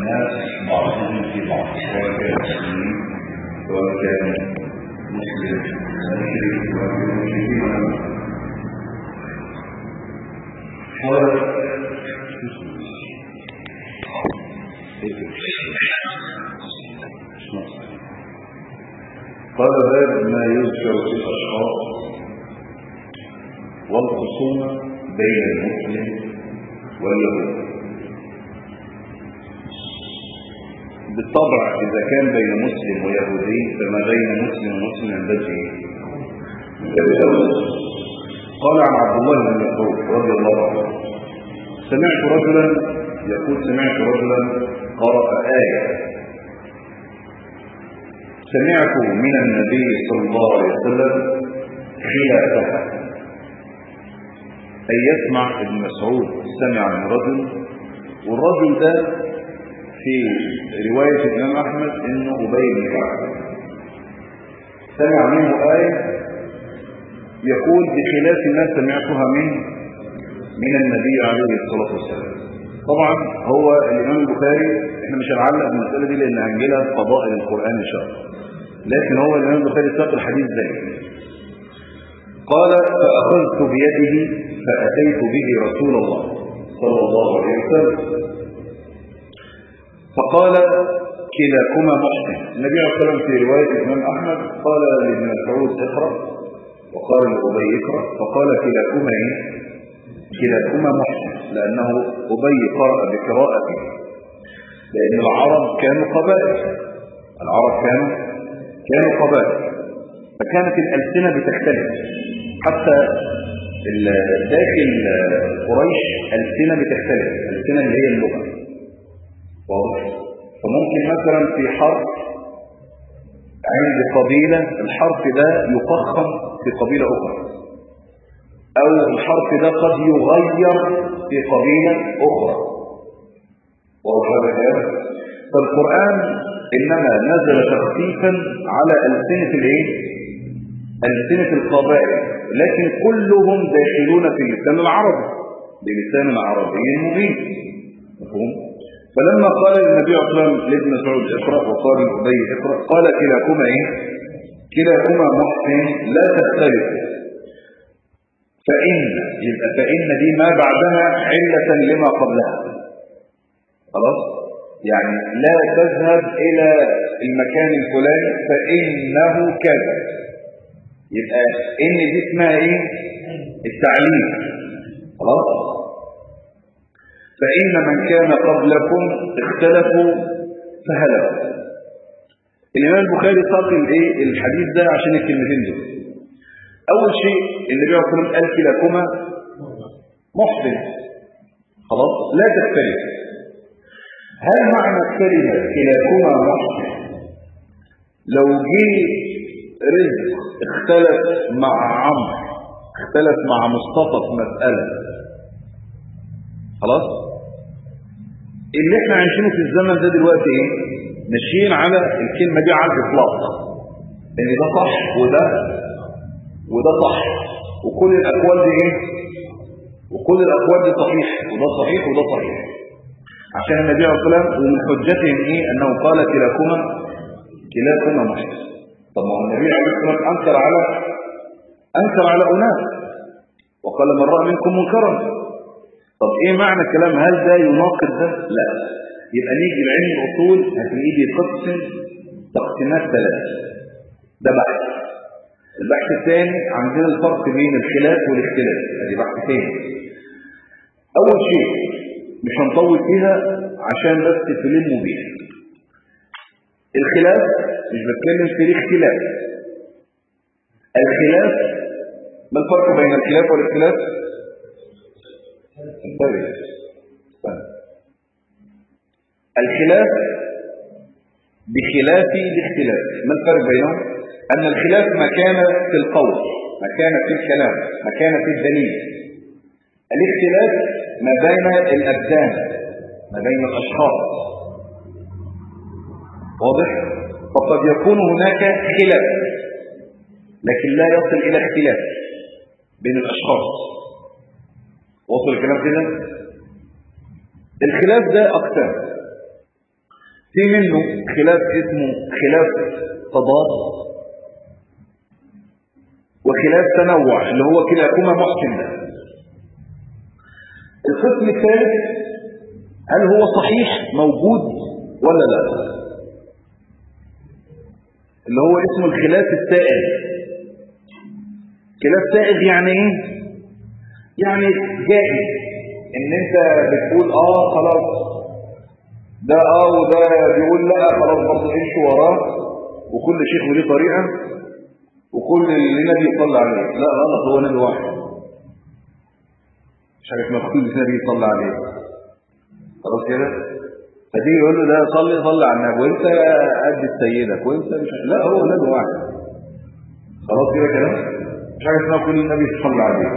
الناس بعضهم في بعض سواء كان مسلمين سواء كان مسلم مشرك سواء كان مشركين قال قال باب ما يذكر في الاشخاص والخصومه بين المسلم واليهود بالطبع إذا كان بين مسلم ويهودي فما بين مسلم ومسلم بدري قال عن عبد الله بن مسعود رضي الله عنه سمعت رجلا يقول سمعت رجلا قرأ آية سمعت من النبي صلى الله عليه وسلم خلافها أي يسمع ابن مسعود سمع من رجل والرجل ده في رواية الإمام أحمد إنه أبي بن كعب سمع منه آية يقول بخلاف ما سمعتها من من النبي عليه الصلاة والسلام طبعا هو الإمام البخاري احنا مش هنعلق المسألة دي لأن هنجيلها في فضائل القرآن إن شاء الله لكن هو الإمام البخاري ساق الحديث ذلك قال فأخذت بيده فأتيت به رسول الله صلى الله عليه وسلم فقال كلاكما محسن النبي عليه الصلاة والسلام في رواية الإمام أحمد قال لابن مسعود اقرأ وقال لأبي اقرأ فقال كلاكما إيه؟ كلاكما محسن لأنه أبي قرأ بقراءته لأن العرب كانوا قبائل العرب كانوا كانوا قبائل فكانت الألسنة بتختلف حتى داخل قريش ألسنة بتختلف الألسنة اللي هي اللغة واضح فممكن مثلا في حرف عند قبيلة الحرف ده يفخم في قبيلة أخرى أو الحرف ده قد يغير في قبيلة أخرى واضح هذا فالقرآن إنما نزل تخفيفا على ألسنة الإيه؟ ألسنة القبائل لكن كلهم داخلون في اللسان العربي بلسان عربي مبين مفهوم؟ فلما قال النبي صلى الله عليه وسلم لابن مسعود اقرا وقال لابي اقرا قال كلاكما ايه كلاكما محسن لا تختلفوا فان يبقى فان دي ما بعدها عله لما قبلها خلاص يعني لا تذهب الى المكان الفلاني فانه كذا يبقى ان دي اسمها ايه التعليم خلاص فإن من كان قبلكم اختلفوا فهلكوا الإمام البخاري ساق الايه الحديث ده عشان الكلمتين دول أول شيء النبي عليه الصلاة والسلام قال كلاكما محسن خلاص لا تختلف هل معنى الكلمة كلاكما محسن لو جه رزق اختلف مع عمرو اختلف مع مصطفى في مسألة خلاص اللي احنا عايشينه في الزمن ده دلوقتي ايه ماشيين على الكلمه دي على الاطلاق ان ده صح وده وده صح وكل الاقوال دي ايه وكل الاقوال دي صحيح وده صحيح وده صحيح عشان النبي عليه الصلاه والسلام ومن حجتهم ايه انه قال كلاكما كلاكما محسن طب ما هو النبي عليه الصلاه والسلام انكر على انكر على اناس وقال من راى منكم منكرا طب ايه معنى الكلام هل ده يناقض ده لا يبقى نيجي لعلم الاصول هتلاقيه بيقسم تقسيمات ثلاثه ده بحث البحث الثاني عندنا الفرق بين الخلاف والاختلاف ادي بحث ثاني اول شيء مش هنطول فيها عشان بس تلموا بيها الخلاف مش بتكلم في الاختلاف الخلاف ما الفرق بين الخلاف والاختلاف انتبه الخلاف بخلاف الاختلاف ما الفرق بينهم أن الخلاف مكان في القول مكان في الكلام مكان في الدليل الاختلاف ما بين الأبدان ما بين الأشخاص واضح فقد يكون هناك خلاف لكن لا يصل إلى اختلاف بين الأشخاص وصل الكلام كده الخلاف ده أقسام في منه خلاف اسمه خلاف تضاد وخلاف تنوع اللي هو كلاكما محسن ده القسم الثالث هل هو صحيح موجود ولا لا اللي هو اسمه الخلاف السائغ خلاف سائغ يعني ايه يعني جائز ان انت بتقول اه خلاص ده اه وده بيقول لا خلاص برضه امشي وراه وكل شيخ وليه طريقه وكل اللي نبي يصلي عليه لا غلط هو نبي واحد مش عارف ما كل نبي يصلي عليه خلاص كده فتيجي يقول له ده صلي صلي على النبي وانت قد سيدك وانت مش لا هو نبي واحد خلاص كده كلام مش عارف اسمها كل النبي يصلي عليه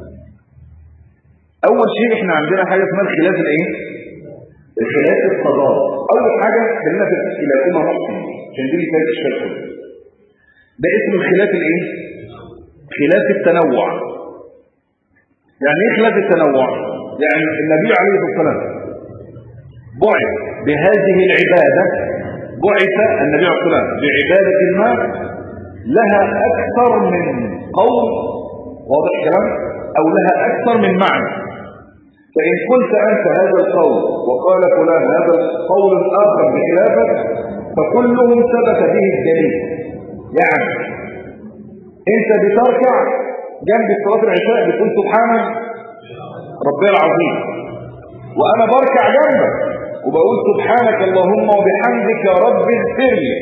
اول شيء احنا عندنا حاجه اسمها الخلاف الايه الخلاف التضاد اول حاجه خلينا في الخلافه محسن عشان دي اللي الشرط ده اسم الخلاف الايه خلاف التنوع يعني ايه خلاف التنوع يعني النبي عليه الصلاه والسلام بعث بهذه العباده بعث النبي عليه الصلاه والسلام بعباده ما لها اكثر من قول واضح الكلام او لها اكثر من معنى فإن قلت أنت هذا القول وقال فلان هذا القول الآخر بخلافك فكلهم ثبت به الدليل يعني انت بتركع جنب صلاة العشاء بتقول سبحان ربي العظيم وأنا بركع جنبك وبقول سبحانك اللهم وبحمدك يا رب اغفر لي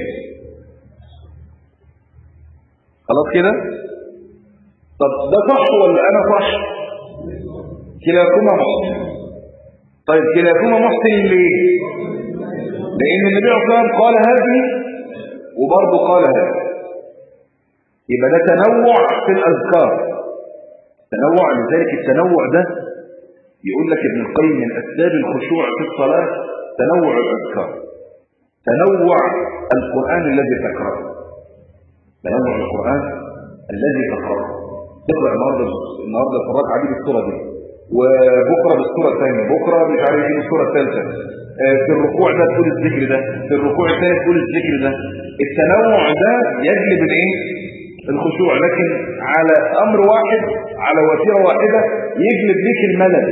خلاص كده طب ده صح ولا أنا صح كلاكما محسن طيب كلاكما محسن ليه لأن النبي عليه الصلاة والسلام قال هذه وبرضه قال هذه يبقى ده تنوع في الأذكار تنوع لذلك التنوع ده يقول لك ابن القيم من أسباب الخشوع في الصلاة تنوع الأذكار تنوع القرآن الذي تقرأه تنوع القرآن الذي تقرأه تقرأ النهارده النهارده الفراغ عديد الصورة دي وبكره بالصوره الثانيه بكره مش عارف ايه الصوره الثالثه في الركوع ده تقول الذكر ده في الركوع الثاني تقول الذكر ده التنوع ده يجلب الايه الخشوع لكن على امر واحد على وتيره واحده يجلب ليك الملل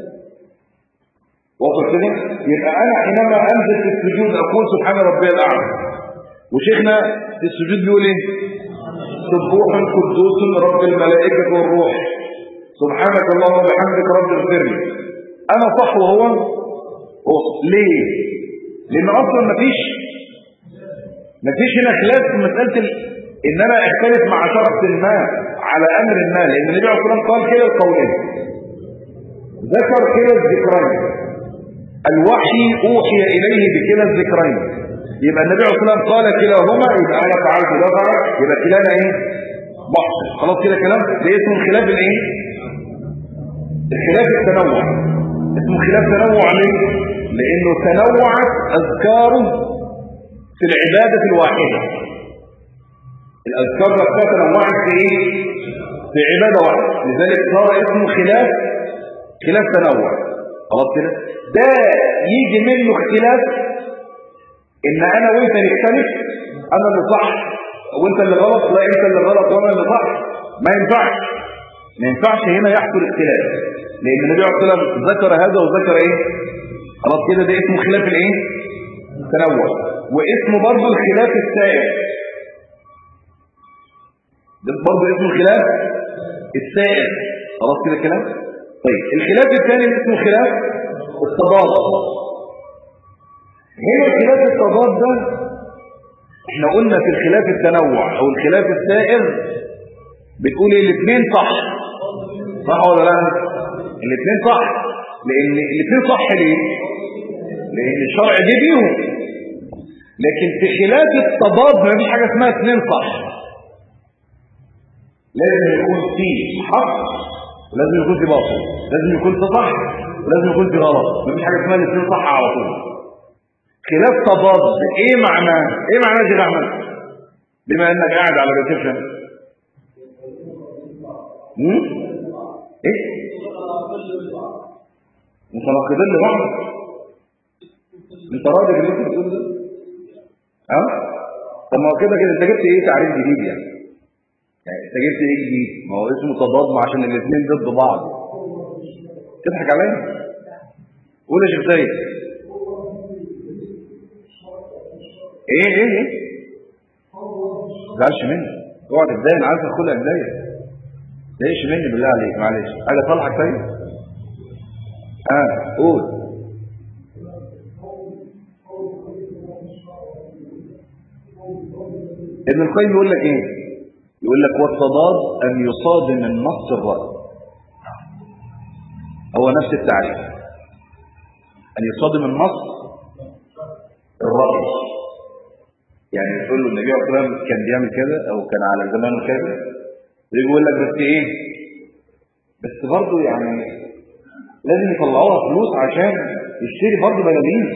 واضح كده يبقى انا حينما انزل في السجود اقول سبحان ربي الاعلى وشيخنا في السجود بيقول ايه سبوح قدوس رب الملائكه والروح سبحانك اللهم وبحمدك رب اغفر لي انا صح وهو هو ليه لان اصلا مفيش مفيش هنا خلاف في مساله ال... ان انا اختلف مع شخص ما على امر ما لان النبي عليه الصلاه والسلام قال كده القولين ذكر كلا الذكرين الوحي اوحي اليه بكلا الذكرين يبقى النبي عليه الصلاه والسلام قال كلاهما يبقى انا فعلت ده فعل يبقى كلانا ايه محسن خلاص كده كلام ده اسمه خلاف الايه الخلاف التنوع اسمه خلاف تنوع ليه لانه تنوعت اذكاره في العباده الواحده الاذكار نفسها تنوعت في ايه في عباده واحده لذلك صار اسمه خلاف خلاف تنوع خلاص كده ده يجي منه اختلاف ان انا وانت نختلف انا اللي صح وانت اللي غلط لا انت اللي غلط وانا اللي صح ما ينفعش ما ينفعش هنا يحصل اختلاف لان النبي عليه الصلاه والسلام ذكر هذا وذكر ايه خلاص كده ده اسمه خلاف الايه التنوع واسمه برضه الخلاف السائر ده برضه اسمه الخلاف السائر خلاص كده كلام طيب الخلاف الثاني اللي اسمه خلاف التضاد هنا خلاف التضاد ده احنا قلنا في الخلاف التنوع او الخلاف السائر بتقول الاثنين صح صح ولا لا الاثنين صح لان الاثنين صح ليه لان الشرع جه بيهم لكن في خلاف التضاد ما فيش حاجه اسمها اثنين صح لازم يكون في حق ولازم يكون في باطل لازم يكون في صح ولازم يكون في غلط ما فيش حاجه اسمها الاثنين صح على طول خلاف تضاد ايه معناه ايه معناه يا احمد بما انك قاعد على ريسبشن ايه متناقضين لبعض انت راضي باللي انت بتقول ده ها طب ما هو كده كده انت جبت ايه تعريف جديد يعني يعني انت جبت ايه جديد ما هو اسمه تضاد عشان الاثنين ضد بعض تضحك عليا قول يا شيخ سيد ايه ايه ايه زعلش مني اوعى تتضايق انا عايز ادخلها بدايه تضايقش مني بالله عليك معلش حاجه صالحك طيب اه قول ابن القيم يقول لك ايه يقول لك والتضاد ان يصادم النص الرأي هو نفس التعريف ان يصادم النص الرأي يعني يقول له النبي عليه الصلاه والسلام كان بيعمل كذا او كان على زمانه كذا يجي يقول لك بس ايه بس برضه يعني لازم يطلعوها فلوس عشان يشتري برضه بلالين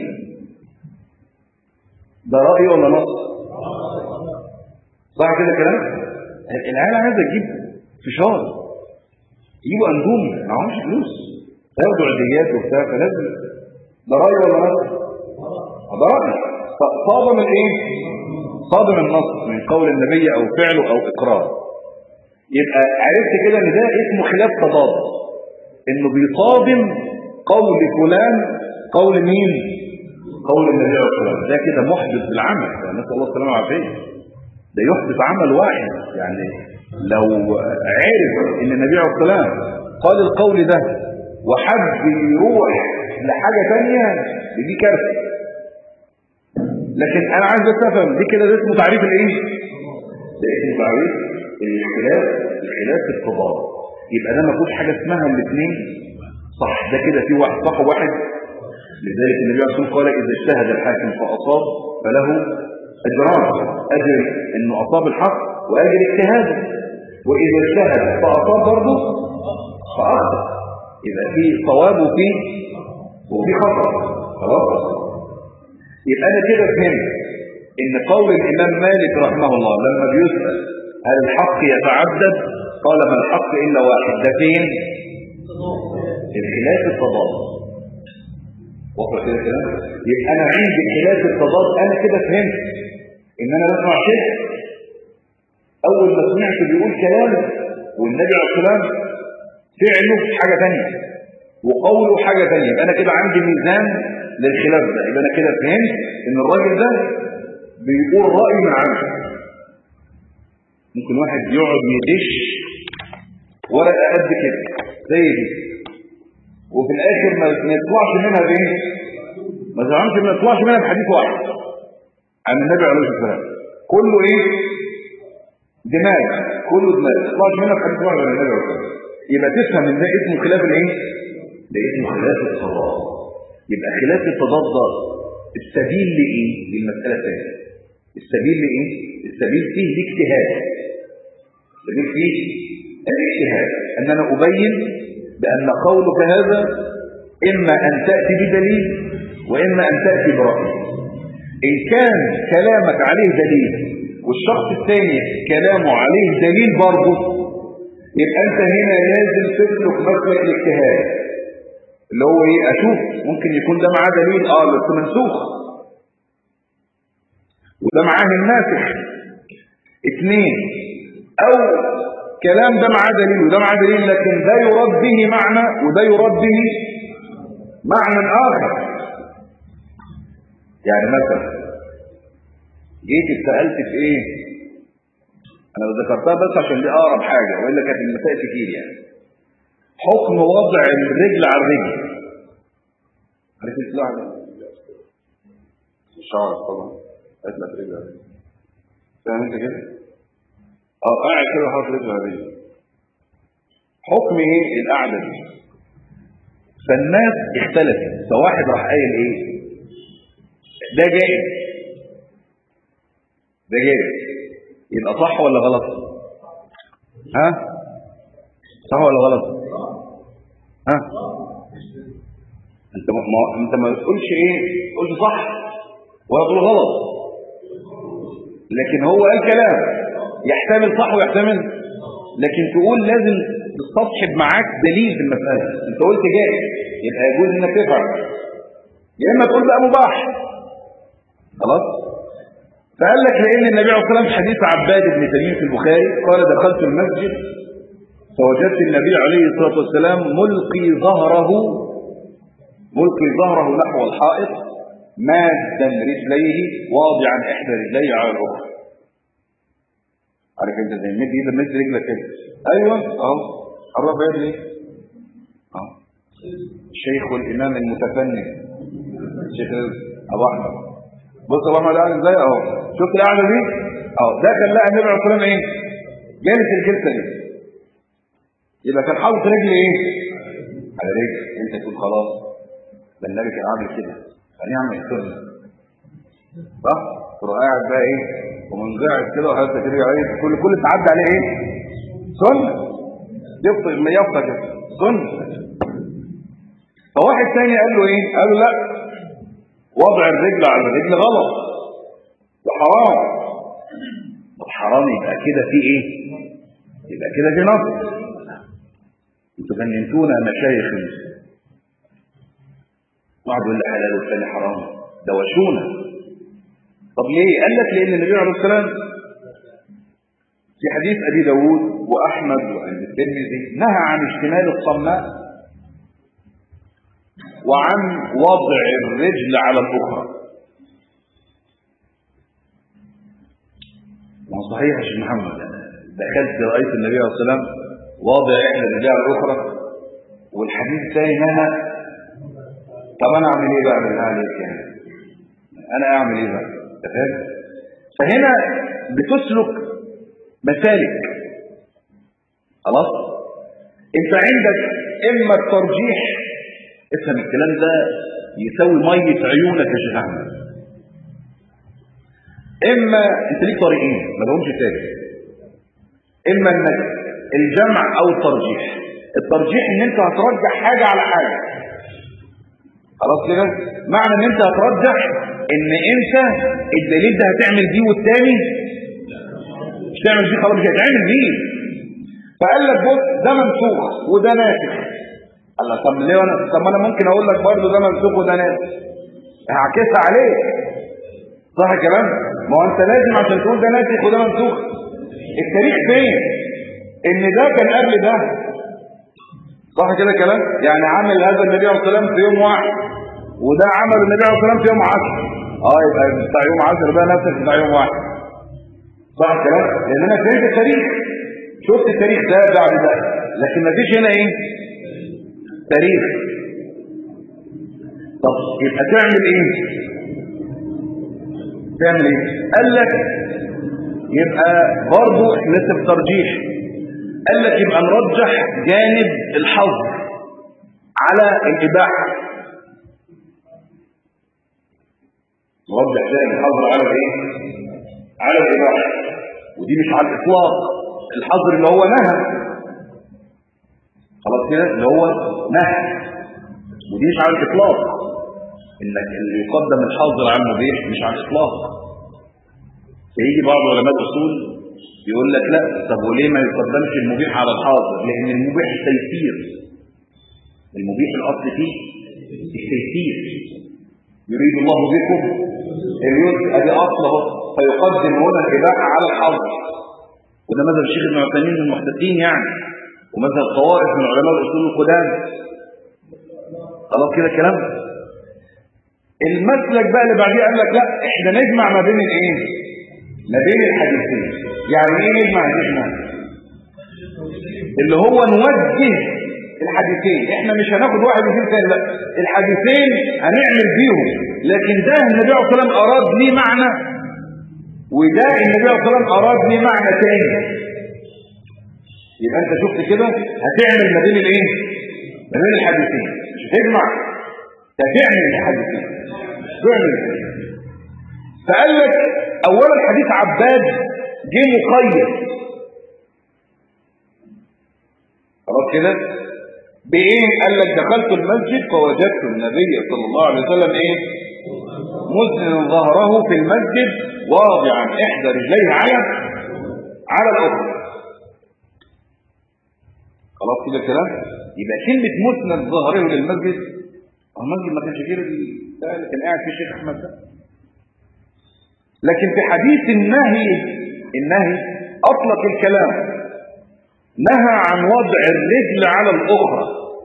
ده رأي ولا نص صح كده كلام العيال عايزه تجيب فشار يجيبوا اندومي معهمش فلوس ياخدوا عديات وبتاع فلازم ده رأي ولا نص ده رأي صادم الايه صادم النص من قول النبي او فعله او اقرار يبقى عرفت كده ان ده اسمه خلاف تضاد انه بيصادم قول فلان قول مين قول النبي عليه الصلاه والسلام ده كده محدث بالعمل نسال الله السلامه والعافيه ده يحدث عمل واحد يعني لو عرف ان النبي عليه الصلاه والسلام قال القول ده وحب يروح لحاجه ثانيه دي كارثه لكن انا عايز افهم دي كده ده اسمه تعريف الايه ده اسمه تعريف الاختلاف الخلاف التضاد يبقى ده ما فيهوش حاجه اسمها الاثنين صح ده كده في واحد صح وواحد لذلك النبي عليه الصلاه والسلام قال اذا اجتهد الحاكم فاصاب فله اجران اجر انه اصاب الحق واجر اجتهاده واذا اجتهد فاصاب برضه فاخطا يبقى في صواب وفي وفي خطا خلاص يبقى انا كده فهمت ان قول الامام مالك رحمه الله لما بيسال هل الحق يتعدد قال ما الحق الا واحد ده فين الخلاف التضاد وصل كده كلام يبقى انا عندي خلاف التضاد انا كده فهمت ان انا بسمع شيء اول ما سمعت بيقول كلام والنبي عليه الصلاه والسلام فعله حاجه ثانيه وقوله حاجه ثانيه يبقى انا كده عندي ميزان للخلاف ده يبقى انا كده فهمت ان الراجل ده بيقول راي من عنده ممكن واحد يقعد يدش ورقه قد كده زي دي وفي الاخر ما يطلعش منها بايه ما يطلعش ما يطلعش منها بحديث واحد عن النبي عليه الصلاه والسلام كله ايه دماغ كله دماغ ما يطلعش منها بحديث واحد عن النبي عليه الصلاه والسلام يبقى تفهم ان ده اسمه خلاف الايه ده اسمه خلاف التضاد يبقى خلاف التضاد ده السبيل لايه للمساله الثانيه السبيل لايه السبيل فيه الاجتهاد السبيل فيه الاجتهاد ان انا ابين بان قولك هذا اما ان تاتي بدليل واما ان تاتي براي ان كان كلامك عليه دليل والشخص الثاني كلامه عليه دليل برضه يبقى انت هنا لازم تسلك مسلك الاجتهاد اللي هو ايه اشوف ممكن يكون ده معاه دليل اه بس منسوخ وده معاه الناسخ اثنين او كلام ده معاه دليل وده معاه دليل لكن ده يراد به معنى وده يراد به معنى اخر يعني مثلا جيت اتسالت في ايه انا ذكرتها بس عشان دي اقرب حاجه والا كانت المسائل كتير يعني حكم وضع الرجل على الرجل عارف السلاح ده الشعر طبعا اطلع رجل على الرجل فاهم انت كده اه قاعد كده حاطط رجل على الرجل حكم ايه القعده دي فالناس اختلفت فواحد راح قايل ايه ده جائز ده جائز يبقى صح ولا غلط ها صح ولا غلط ها انت ما انت ما تقولش ايه تقولش صح ولا تقول غلط لكن هو قال كلام يحتمل صح ويحتمل لكن تقول لازم تستصحب معاك دليل في المسألة انت قلت جائز يبقى يجوز انك تفعل يا اما تقول بقى مباح خلاص فقال لك لأن النبي عليه الصلاة والسلام حديث عباد بن تميم في البخاري قال دخلت المسجد فوجدت النبي عليه الصلاة والسلام ملقي ظهره ملقي ظهره نحو الحائط مادا رجليه واضعا إحدى رجليه على الأخرى عارف انت زي مد ايدك مد رجلك كده ايوه اهو قرب يد ليه اهو الشيخ والامام المتفنن الشيخ ابو احمد بص ابو احمد قاعد ازاي اهو شفت القعده دي اهو ده كان لقى النبي عليه الصلاه والسلام ايه جالس الجلسه دي يبقى كان حاطط رجل ايه على رجل انت تقول خلاص ده النبي كان عامل كده كان يعمل السنه صح تروح قاعد بقى ايه ومنزعج كده وحاسس كده عليه كل كل تعدي عليه ايه سنه يفطر ما يفطر كده سنه فواحد تاني قال له ايه قال له لا وضع الرجل على الرجل غلط ده حرام طب حرام يبقى كده في ايه يبقى كده في نص انتوا جننتونا مشايخ واحد يقول لي حلال والثاني حرام دوشونا طب ليه قال لك لان النبي عليه الصلاه والسلام في حديث ابي داود واحمد وعند الترمذي نهى عن اشتمال الصماء وعن وضع الرجل على الاخرى ما صحيح يا شيخ محمد دخلت رايت النبي عليه الصلاه والسلام واضع احدى الرجال على الاخرى والحديث الثاني نهى طب انا اعمل ايه بقى بالله عليك يعني انا اعمل ايه بقى فاهم فهنا بتسلك مسالك خلاص انت عندك اما الترجيح افهم الكلام ده يساوي ميه عيونك يا شيخ احمد اما انت ليك طريقين ما لهمش ثالث اما انك الجمع او الترجيح الترجيح ان انت هترجح حاجه على حاجه خلاص كده معنى ان انت هترجح ان انت الدليل ده هتعمل دي والتاني مش تعمل دي خلاص مش هتعمل دي فقال لك بص ده منسوخ وده ناسخ قال لك طب ليه انا طب ما انا ممكن اقول لك برضه ده منسوخ وده ناسخ هعكسها عليك صح الكلام ما هو انت لازم عشان تقول ده ناسخ وده منسوخ التاريخ فين ان ده كان قبل ده صح كده كلام يعني عمل هذا النبي عليه الصلاه والسلام في يوم واحد وده عمل النبي عليه الصلاه والسلام في يوم 10 اه يبقى بتاع يوم 10 ده نفس بتاع يوم واحد صح الكلام لان انا فهمت التاريخ شفت التاريخ ده بعد ده لكن ما فيش هنا ايه تاريخ طب يبقى تعمل ايه تعمل ايه قال لك يبقى برضه احنا لسه في ترجيح قال لك يبقى نرجح جانب الحظر على الإباحة نرجح جانب الحظر على الايه على الإباحة ودي مش على الإطلاق الحظر اللي هو نهى خلاص كده اللي هو نهى ودي مش على الإطلاق انك اللي يقدم الحظر على المبيح مش على الإطلاق فيجي بعض علماء الأصول يقول لك لا طب وليه ما يقدمش المبيح على الحاضر لان المبيح تيسير المبيح الاصل فيه التيسير يريد الله بكم اليسر ادي اصله فيقدم هنا الاباحه على الحاضر وده مذهب الشيخ ابن عثيمين من المحدثين يعني ومذهب طوائف من علماء الاصول القدام خلاص كده الكلام المسلك بقى اللي بعديه قال لك لا احنا نجمع ما بين الايه ما بين الحديثين يعني ايه نجمع نجمع اللي هو نوجه الحديثين احنا مش هناخد واحد واثنين ثاني لا الحديثين هنعمل بيهم لكن ده النبي عليه الصلاه والسلام اراد ليه معنى وده النبي عليه الصلاه والسلام اراد ليه معنى ثاني يبقى انت شفت كده هتعمل ما بين الايه ما بين الحديثين مش هتجمع هتعمل الحديثين تعمل فقال لك اولا حديث عباد جه مقيد خلاص كده بايه قال لك دخلت المسجد فوجدت النبي صلى الله عليه وسلم ايه مسند ظهره في المسجد واضعا احدى رجليه على على الاخرى خلاص كده الكلام يبقى كلمه مسند ظهره للمسجد المسجد ما كانش غير اللي كان قاعد فيه الشيخ احمد ده لكن في حديث النهي النهي أطلق الكلام نهى عن وضع الرجل على الأخرى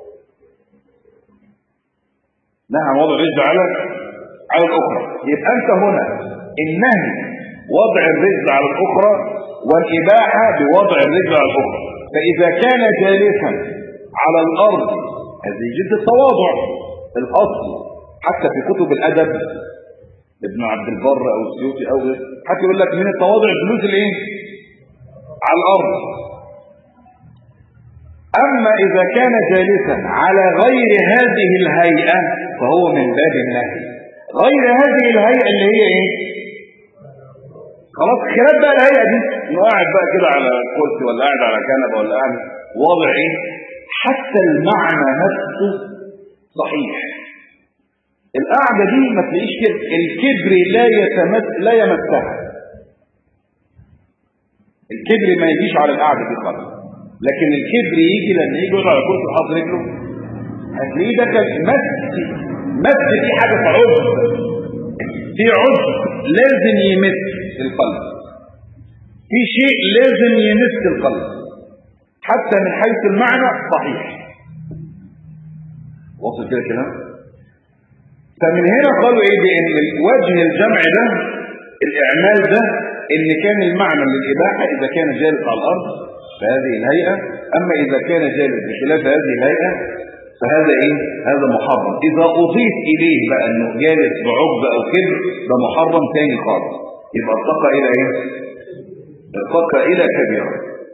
نهى عن وضع الرجل على على الأخرى يبقى أنت هنا النهي وضع الرجل على الأخرى والإباحة بوضع الرجل على الأخرى فإذا كان جالسا على الأرض هذه جد التواضع الأصل حتى في كتب الأدب ابن عبد البر أو السيوطي أو غيره حتى يقول لك من التواضع الجلوس الايه على الأرض أما إذا كان جالسا على غير هذه الهيئة فهو من باب النهي غير هذه الهيئة اللي هي إيه خلاص خلاف بقى الهيئة دي إنه قاعد بقى كده على كرسي ولا قاعد على كنبة ولا قاعد واضع إيه حتى المعنى نفسه صحيح القعدة دي ما تلاقيش كده الكبر لا يتمس لا يمسها الكبر ما يجيش على القعدة دي خالص لكن الكبر يجي لما يجي يقعد على كرسي وحاط رجله هتلاقيه ده كان مس مس دي حاجة في عذر في عذر لازم يمس القلب في شيء لازم يمس القلب حتى من حيث المعنى صحيح وصل كده كلام فمن هنا قالوا ايه بان وجه الجمع ده الاعمال ده ان كان المعنى للاباحه اذا كان جالس على الارض فهذه الهيئه اما اذا كان جالس بخلاف هذه الهيئه فهذا ايه هذا محرم اذا اضيف اليه بقى انه جالس بعقب او كبر ده محرم تاني خالص يبقى ارتقى الى ايه ارتقى الى كبيره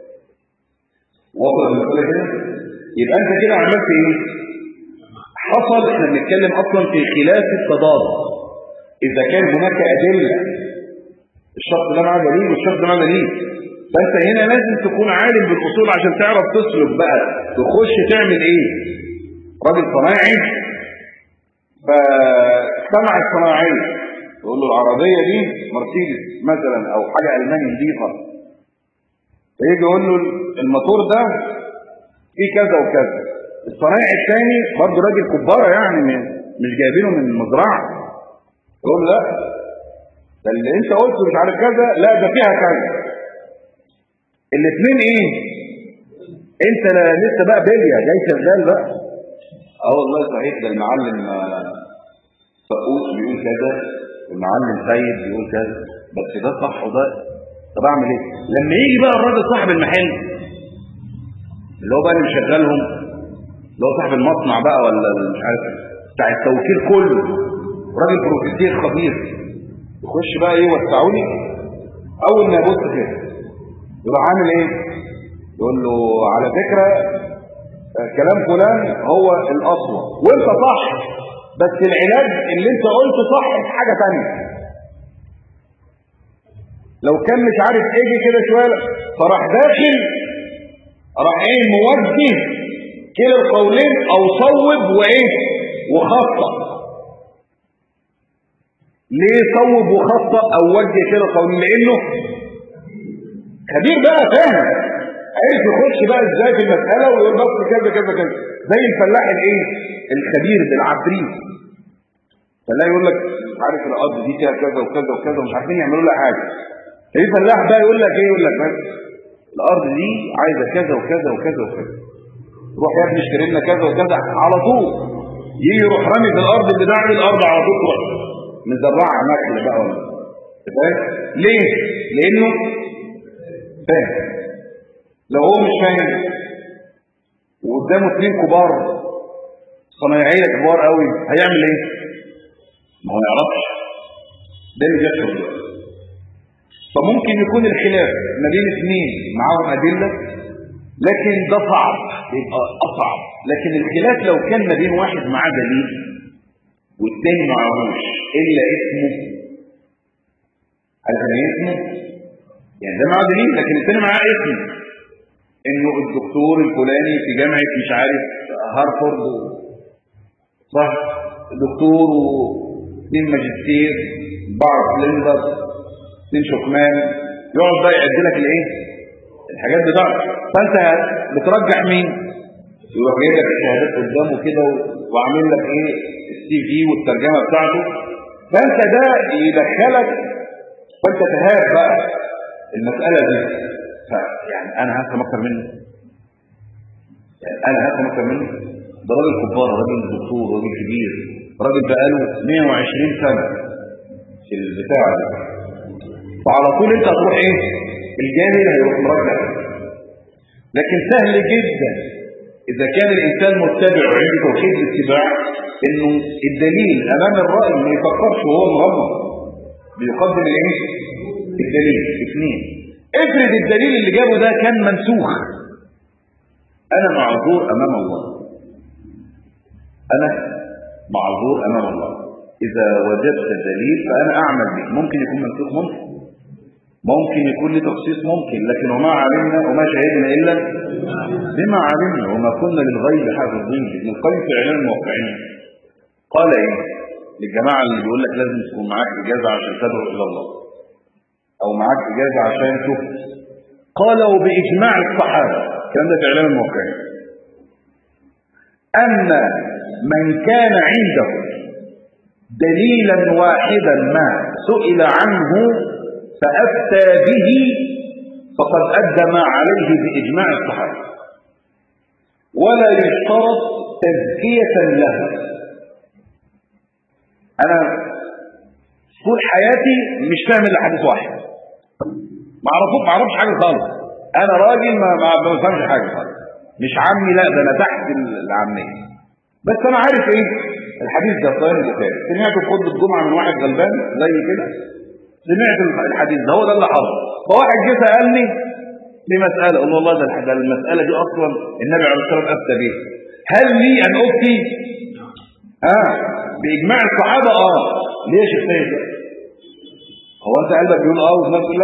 وصل المساله كده يبقى انت كده عملت ايه حصل احنا بنتكلم اصلا في خلاف التضاد اذا كان هناك ادله الشخص ده معاه دليل والشخص ده معاه دليل فانت هنا لازم تكون عالم بالاصول عشان تعرف تسلك بقى تخش تعمل ايه راجل صنايعي فسمع الصناعيه يقول له العربيه دي مرسيدس مثلا او حاجه الماني نظيفه فيجي يقول له الموتور ده فيه كذا وكذا الصنايعي الثاني برضه راجل كباره يعني مش جايبينه من المزرعه يقول لا ده اللي انت قلته مش عارف كذا لا ده فيها كذا الاثنين ايه انت لسه بقى بليا جاي شغال بقى اه والله صحيح ده المعلم فقوس بيقول كذا المعلم سيد بيقول كذا بس ده صح وده طب اعمل ايه لما يجي بقى الراجل صاحب المحل اللي هو بقى اللي مشغلهم اللي هو صاحب المصنع بقى ولا مش عارف بتاع التوكيل كله راجل بروفيسير خبير يخش بقى ايه وسعوني اول ما يبص كده يبقى عامل ايه يقول له على فكره كلام فلان هو الاصوى وانت صح بس العلاج اللي انت قلته صح في حاجه ثانيه لو كان مش عارف ايه كده شويه فراح داخل راح ايه موجه كلا القولين او صوب وايه وخطأ ليه صوب وخطأ او وجه كلا القولين لانه خبير بقى فاهم عايز يخش بقى ازاي في المساله ويقول بس كذا كذا كذا زي الفلاح الايه الخبير بالعفريت فلا يقول لك عارف الارض دي فيها كذا وكذا وكذا ومش عارفين يعملوا لها حاجه في فلاح بقى يقول لك ايه يقول لك بس الارض دي عايزه كذا وكذا وكذا وكذا روح يا ابني اشتري لنا كذا وكذا على طول يجي يروح رامي في الارض اللي داعي الارض على طول تروح مزرعه نخل بقى ولا فاهم ليه لانه فاهم لو هو مش فاهم وقدامه اثنين كبار صنايعيه كبار قوي هيعمل ايه ما هو يعرفش ده اللي بيحصل فممكن يكون الخلاف ما بين اثنين معاهم ادله لكن ده صعب يبقى اصعب لكن الخلاف لو كان ما بين واحد معاه دليل والتاني معهوش الا اسمه هل اسمه يعني ده معاه دليل لكن التاني معاه اسمه انه الدكتور الفلاني في جامعه مش عارف هارفارد صح دكتور واثنين ماجستير بعض لندر اثنين شكمان يقعد بقى يعد لك الايه الحاجات بتاعته فانت بترجح مين يروح جايب لك الشهادات قدامه كده وعامل لك ايه السي في والترجمه بتاعته فانت ده يدخلك فانت تهاب بقى المسألة دي فيعني انا هفهم اكتر منه يعني انا هفهم اكتر منه ده راجل كبار راجل دكتور راجل كبير راجل بقاله 120 سنة في البتاع ده فعلى طول انت هتروح ايه الجاهل هيروح مرجع لكن سهل جدا اذا كان الانسان متبع وعنده توحيد الاتباع انه الدليل امام الرأي ما يفكرش وهو مغمض بيقدم الايه الدليل اثنين افرض الدليل اللي جابه ده كان منسوخ انا معذور امام الله انا معذور امام الله اذا وجدت دليل فانا اعمل به ممكن يكون منسوخ ممكن ممكن يكون لي تخصيص ممكن لكن وما علمنا وما شهدنا الا بما علمنا وما كنا للغيب حافظين ابن القيم في اعلان الموقعين قال ايه للجماعه اللي بيقول لك لازم تكون معاك اجازه عشان تدعو الى الله او معاك اجازه عشان تفت قال وباجماع الصحابه الكلام ده في اعلان الموقعين ان من كان عنده دليلا واحدا ما سئل عنه فأفتى به فقد أدى ما عليه بإجماع الصحابة ولا يشترط تزكية له أنا طول حياتي مش فاهم إلا حديث واحد ما اعرفوش ما اعرفش حاجة خالص أنا راجل ما ما بفهمش حاجة خالص مش عمي لا ده أنا تحت العامية بس أنا عارف إيه الحديث ده صحيح البخاري سمعته في خطبة جمعة من واحد غلبان زي كده سمعت الحديث ده هو ده اللي حصل فواحد جه سالني بمساله قال والله ده ده المساله دي اصلا النبي عليه الصلاه والسلام افتى بيها هل لي ان افتي اه باجماع الصحابه اه ليه يا شيخ سيد هو انت قلبك بيقول اه وفي نفس لا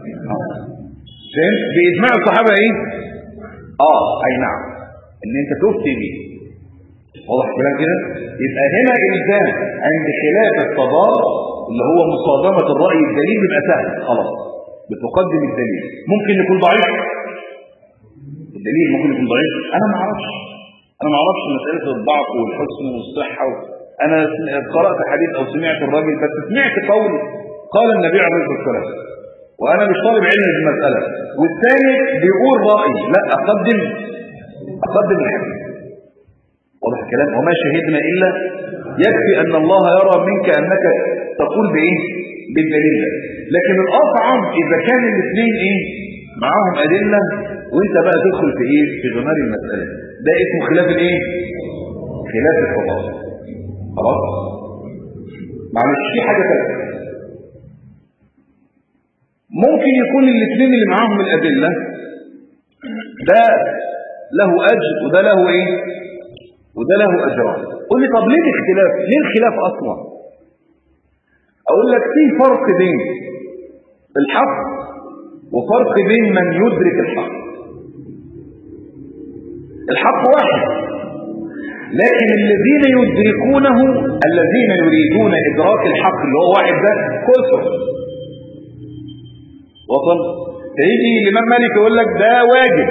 فهمت باجماع الصحابه ايه اه اي نعم ان انت تفتي بيه واضح الكلام كده يبقى هنا الزام عند خلاف التضاد اللي هو مصادمة الرأي الدليل بيبقى سهل خلاص بتقدم الدليل ممكن يكون ضعيف الدليل ممكن يكون ضعيف انا ما اعرفش انا ما اعرفش مسألة الضعف والحسن والصحة و... انا قرأت حديث او سمعت الراجل بس سمعت قول قال النبي عليه الصلاة والسلام وانا مش طالب علم في المسألة والثاني بيقول رأي لا اقدم اقدم الحديث واضح الكلام وما شهدنا الا يكفي ان الله يرى منك انك تقول بايه بالدليل ده لكن الاصعب اذا كان الاثنين ايه معاهم ادله وانت بقى تدخل في ايه في غمار المساله ده اسمه خلاف الايه خلاف القضاء خلاص معلش في حاجه ثالثه ممكن يكون الاثنين اللي معاهم الادله ده له اجر وده له ايه وده له اجران قول لي طب ليه الاختلاف ليه الخلاف اصلا اقول لك في فرق بين الحق وفرق بين من يدرك الحق الحق واحد لكن الذين يدركونه الذين يريدون ادراك الحق اللي هو واحد ده كثر وصل فيجي الامام مالك يقول لك ده واجب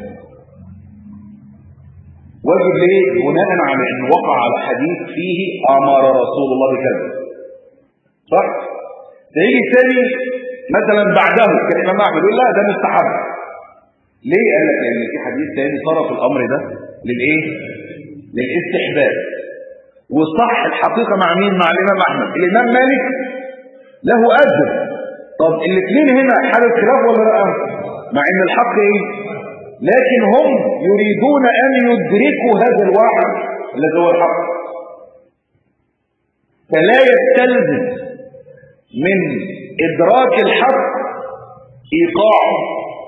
واجب ليه بناء على ان وقع على حديث فيه امر رسول الله بكذا صح فيجي الثاني مثلا بعده كالامام احمد يقول لا ده مستحب ليه قال لك لان في حديث ثاني صرف الامر ده للايه للاستحباب والصح الحقيقه مع مين مع الامام احمد الامام مالك له اجر طب الاثنين هنا حاله خلاف ولا لا مع ان الحق ايه لكن هم يريدون ان يدركوا هذا الواحد الذي هو الحق فلا يستلزم من ادراك الحق ايقاعه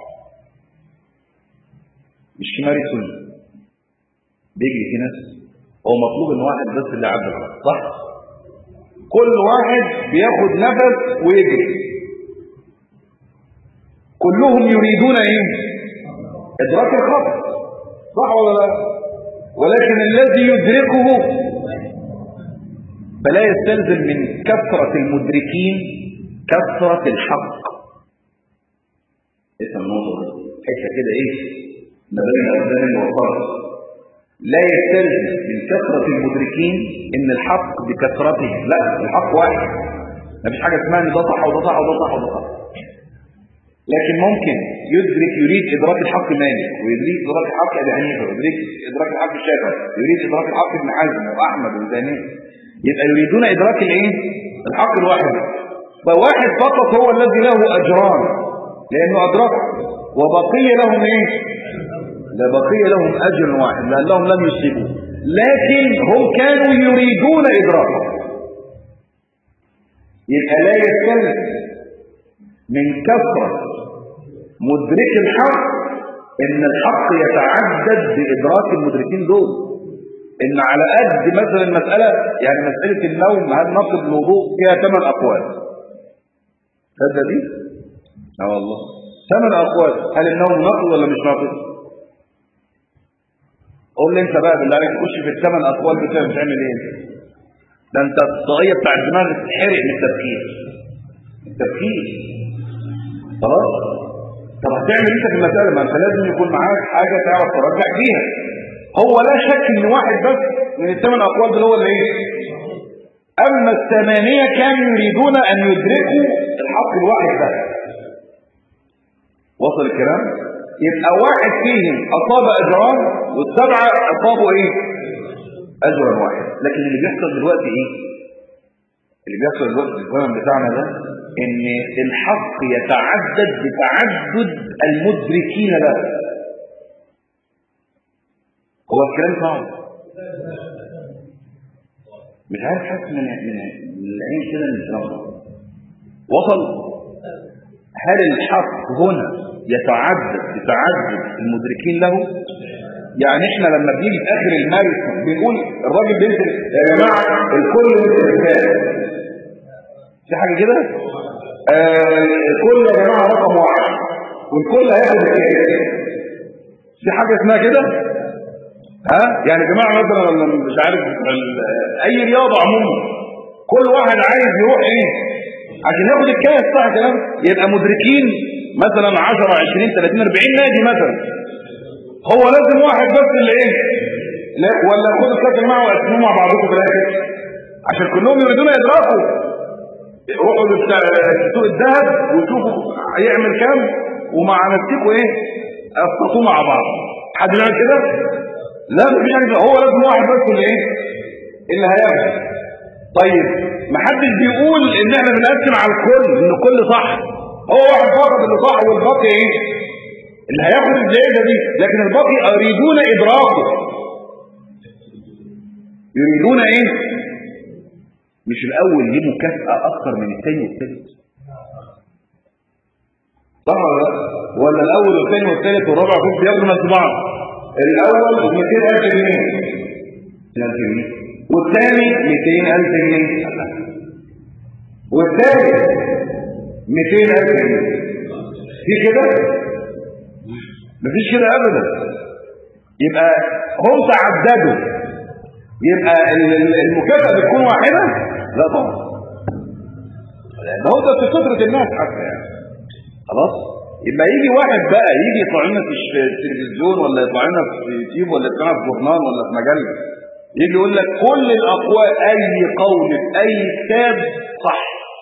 مش كماري سنه بيجي في ناس هو مطلوب ان واحد بس اللي عبد الحق صح كل واحد بياخد نفس ويجري كلهم يريدون ايه ادراك الخطأ صح ولا لا ولكن الذي يدركه فلا يستلزم من كثرة المدركين كثرة الحق اسم النقطة حكة كده ايه ما بين الأبدان والفرق لا يستلزم من كثرة المدركين ان الحق بكثرته لا الحق واحد مفيش حاجة اسمها ان ده صح وده صح وده صح وده صح لكن ممكن يدرك يريد إدراك الحق مالك ويريد إدراك الحق أبي حنيفة ويريد إدراك الحق الشافعي يريد إدراك الحق ابن حزم وأحمد وزانين يبقى يريدون إدراك الإيه؟ الحق الواحد فواحد فقط هو الذي له أجران لأنه أدرك وبقي لهم إيه؟ لبقي لهم أجر واحد لأنهم لم يصيبوا لكن هم كانوا يريدون إدراكه يبقى لا يستلزم من كثرة مدرك الحق ان الحق يتعدد بإدراك المدركين دول ان على قد مثلا المسألة يعني مسألة النوم هل نقض الوضوء فيها ثمان أقوال هذا دي؟ اه والله ثمان أقوال هل النوم نقض ولا مش نقض؟ قول لي انت بقى بالله عليك تخش في الثمان أقوال بتاعك بتعمل ايه؟ ده انت الطاقية بتاع الدماغ تتحرق من التفكير التفكير خلاص طب هتعمل انت في المسألة ما انت لازم يكون معاك حاجة تعرف ترجع فيها هو لا شك ان واحد بس من الثمان اقوال دول هو اللي ايه اما الثمانية كانوا يريدون ان يدركوا الحق الواحد ده وصل الكلام يبقى واحد فيهم اصاب اجران والسبعة اصابوا ايه اجرا واحد لكن اللي بيحصل دلوقتي ايه اللي بيحصل دلوقتي في الزمن بتاعنا ده ان الحق يتعدد بتعدد المدركين له هو الكلام صعب مش عارف حاسس من من العين كده ان الكلام وصل هل الحق هنا يتعدد بتعدد المدركين له يعني احنا لما بنيجي في اخر المارس بنقول الراجل بينزل يا جماعه الكل ينزل في حاجه كده آه الكل يا جماعه رقم واحد والكل هياخد الكاس في حاجه اسمها كده ها يعني يا جماعه مثلا مش عارف اي رياضه عموما كل واحد عايز يروح ايه عشان ياخد الكاس صح كلام يبقى مدركين مثلا 10 20 30 40 نادي مثلا هو لازم واحد بس اللي ايه لا ولا خد الكاس يا جماعه وقسموه مع بعضكم في الاخر عشان كلهم يريدون ادراكه روحوا سوق الذهب وشوفوا هيعمل كام ومع نفسكم ايه افقطوا مع بعض حد يعمل كده لا مفيش حاجه هو لازم واحد بس اللي ايه اللي هياخد طيب ما حدش بيقول ان احنا بنقسم على الكل ان الكل صح هو واحد فقط اللي صح والباقي ايه اللي هياخد الزياده دي لكن الباقي يريدون ادراكه يريدون ايه مش الاول ليه مكافأة اكتر من الثاني والثالث صح ولا لا ولا الاول والثاني والثالث والرابع فوق بياخدوا نفس بعض الاول 200000 جنيه 200000 جنيه والثاني 200000 جنيه والثالث 200000 جنيه في كده مفيش كده ابدا يبقى هم تعددوا يبقى المكافأة بتكون واحدة لا طبعا ده هو ده في فطرة الناس حتى يعني خلاص يبقى يجي واحد بقى يجي يطلع لنا في التلفزيون ولا يطلع لنا في يوتيوب ولا يطلع في جورنال ولا في مجله يجي يقول لك كل الاقوال اي قول في اي كتاب صح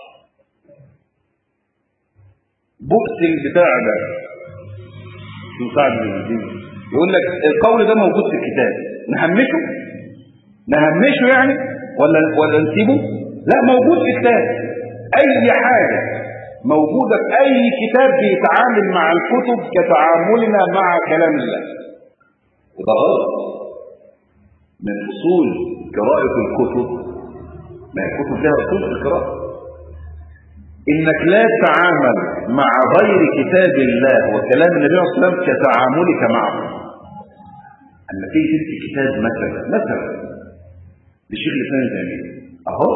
بؤس البتاع ده مساعد الدين يقول لك القول ده موجود في الكتاب نهمشه نهمشه يعني ولا ولا نسيبه لا موجود في الكتاب اي حاجه موجوده في اي كتاب بيتعامل مع الكتب كتعاملنا مع كلام الله وده غلط من اصول قراءه الكتب ما الكتب لها اصول في القراءه انك لا تتعامل مع غير كتاب الله وكلام النبي صلى الله عليه وسلم كتعاملك معه اما تيجي تمسك كتاب مثلا مثلا لشيخ الاسلام تيميه اهو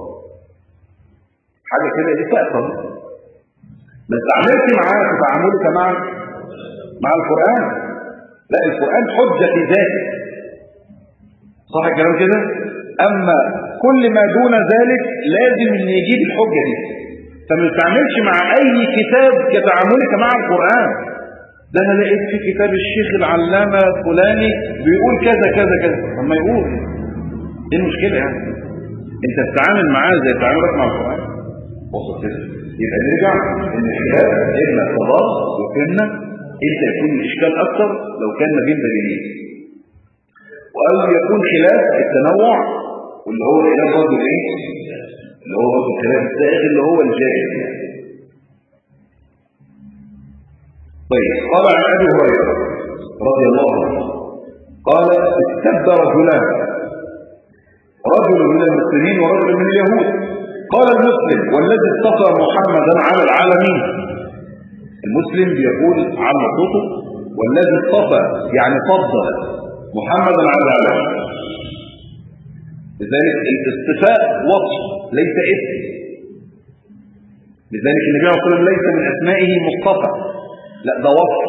حاجه كده دي تحصل ما تعاملت معاه في تعاملك مع مع القران لا القران حجه في ذاته صح الكلام كده اما كل ما دون ذلك لازم ان يجيب الحجه دي فما تتعاملش مع اي كتاب كتعاملك مع القران ده انا لقيت في كتاب الشيخ العلامه فلاني بيقول كذا كذا كذا طب ما يقول ايه المشكله يعني انت بتتعامل معاه زي تعاملك مع القران وصل كده يبقى نرجع ان الخلاف اما تضاد وفهمنا امتى يكون الاشكال اكثر لو كان ما بين دليلين او يكون خلاف التنوع واللي هو خلاف برضه ايه اللي هو برضه الخلاف السائغ اللي هو الجائز طيب قال عن ابي هريره رضي الله عنه قال استبدى رجلان رجل من المسلمين ورجل من اليهود قال المسلم والذي اصطفى محمدا على العالمين المسلم بيقول عن صوته والذي اصطفى يعني فضل محمدا على العالمين لذلك الاصطفاء وصف ليس اسم لذلك النبي صلى الله عليه وسلم ليس من اسمائه مصطفى لا ده وصف